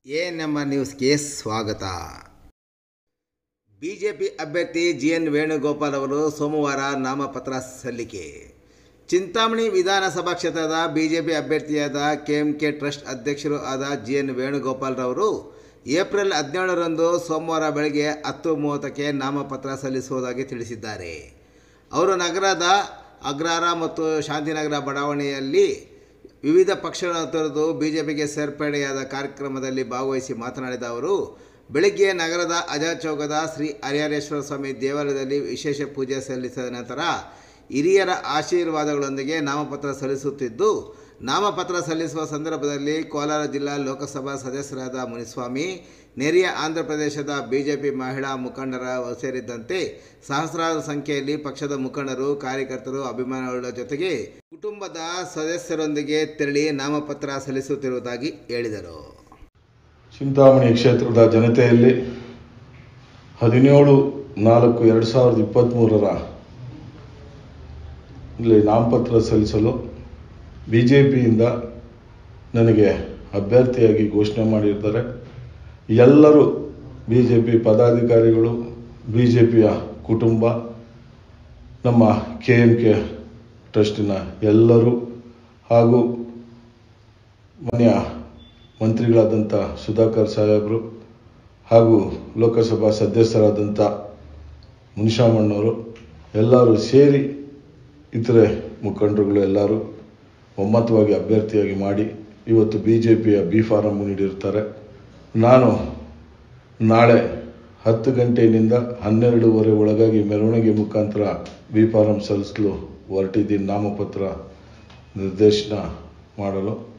A number ನ್ಯೂಸ್ಗೆ ಸ್ವಾಗತ BJP ಅಭ್ಯರ್ಥಿ ಜಿ ಎನ್ ವೇಣುಗೋಪಾಲ್ ಅವರು ಸೋಮವಾರ ನಾಮಪತ್ರ ಸಲ್ಲಿಕೆ ಚಿಂತಾಮಣಿ ವಿಧಾನಸಭಾ ಕ್ಷೇತ್ರದ ಬಿಜೆಪಿ ಅಭ್ಯರ್ಥಿಯಾದ ಕೆಎಂಕೆ ಟ್ರಸ್ಟ್ ಅಧ್ಯಕ್ಷರು ಆದ ಜಿ ಎನ್ ವೇಣುಗೋಪಾಲ್ ರವರು ಏಪ್ರಿಲ್ ಹದಿನೇಳರಂದು ಸೋಮವಾರ ಬೆಳಗ್ಗೆ ಹತ್ತು ಮೂವತ್ತಕ್ಕೆ ನಾಮಪತ್ರ ಸಲ್ಲಿಸುವುದಾಗಿ ತಿಳಿಸಿದ್ದಾರೆ ಅವರು ನಗರದ ಅಗ್ರಹಾರ ಮತ್ತು ಶಾಂತಿನಗರ ಬಡಾವಣೆಯಲ್ಲಿ ವಿವಿಧ ಪಕ್ಷಗಳನ್ನು ತೊರೆದು ಬಿಜೆಪಿಗೆ ಸೇರ್ಪಡೆಯಾದ ಕಾರ್ಯಕ್ರಮದಲ್ಲಿ ಭಾಗವಹಿಸಿ ಮಾತನಾಡಿದ ಅವರು ಬೆಳಗ್ಗೆ ನಗರದ ಅಜಾ ಚೌಕದ ಶ್ರೀ ಹರಿಹರೇಶ್ವರ ಸ್ವಾಮಿ ದೇವಾಲಯದಲ್ಲಿ ವಿಶೇಷ ಪೂಜೆ ಸಲ್ಲಿಸಿದ ನಂತರ ಹಿರಿಯರ ಆಶೀರ್ವಾದಗಳೊಂದಿಗೆ ನಾಮಪತ್ರ ಸಲ್ಲಿಸುತ್ತಿದ್ದು ನಾಮಪತ್ರ ಸಲ್ಲಿಸುವ ಸಂದರ್ಭದಲ್ಲಿ ಕೋಲಾರ ಜಿಲ್ಲಾ ಲೋಕಸಭಾ ಸದಸ್ಯರಾದ ಮುನಿಸ್ವಾಮಿ ನೆರೆಯ ಆಂಧ್ರ ಪ್ರದೇಶದ ಬಿಜೆಪಿ ಮಹಿಳಾ ಮುಖಂಡರ ಸೇರಿದಂತೆ ಸಹಸ್ರಾರು ಸಂಖ್ಯೆಯಲ್ಲಿ ಪಕ್ಷದ ಮುಖಂಡರು ಕಾರ್ಯಕರ್ತರು ಅಭಿಮಾನಿಗಳ ಜೊತೆಗೆ ಕುಟುಂಬದ ಸದಸ್ಯರೊಂದಿಗೆ ತೆರಳಿ ನಾಮಪತ್ರ ಸಲ್ಲಿಸುತ್ತಿರುವುದಾಗಿ ಹೇಳಿದರು ಚಿಂತಾಮಣಿ ಕ್ಷೇತ್ರದ ಜನತೆಯಲ್ಲಿ ಹದಿನೇಳು ನಾಲ್ಕು ಎರಡು ಸಾವಿರದ ಇಪ್ಪತ್ತ್ಮೂರರ ಇಲ್ಲಿ ನಾಮಪತ್ರ ಸಲ್ಲಿಸಲು ಬಿ ಜೆ ಪಿಯಿಂದ ನನಗೆ ಅಭ್ಯರ್ಥಿಯಾಗಿ ಘೋಷಣೆ ಮಾಡಿರ್ತಾರೆ ಎಲ್ಲರೂ ಬಿ ಜೆ ಪಿ ಪದಾಧಿಕಾರಿಗಳು ಬಿ ಜೆ ಪಿಯ ಕುಟುಂಬ ನಮ್ಮ ಕೆ ಎಂ ಕೆ ಟ್ರಸ್ಟಿನ ಎಲ್ಲರೂ ಹಾಗೂ ಮಾನ್ಯ ಮಂತ್ರಿಗಳಾದಂಥ ಸುಧಾಕರ್ ಸಾಹೇಬರು ಹಾಗೂ ಲೋಕಸಭಾ ಸದಸ್ಯರಾದಂಥ ಮುನಿಶಾಮಣ್ಣವರು ಎಲ್ಲರೂ ಸೇರಿ ಇತರೆ ಮುಖಂಡರುಗಳು ಎಲ್ಲರೂ ಒಮ್ಮತವಾಗಿ ಅಭ್ಯರ್ಥಿಯಾಗಿ ಮಾಡಿ ಇವತ್ತು ಬಿ ಜೆ ಪಿಯ ಬಿ ಫಾರಂ ನೀಡಿರ್ತಾರೆ ನಾನು ನಾಳೆ ಹತ್ತು ಗಂಟೆಯಿಂದ ಹನ್ನೆರಡೂವರೆ ಒಳಗಾಗಿ ಮೆರವಣಿಗೆ ಮುಖಾಂತರ ಬಿ ಫಾರಂ ಸಲ್ಲಿಸಲು ಹೊರಟಿದ್ದೀನಿ ನಾಮಪತ್ರ ನಿರ್ದೇಶನ ಮಾಡಲು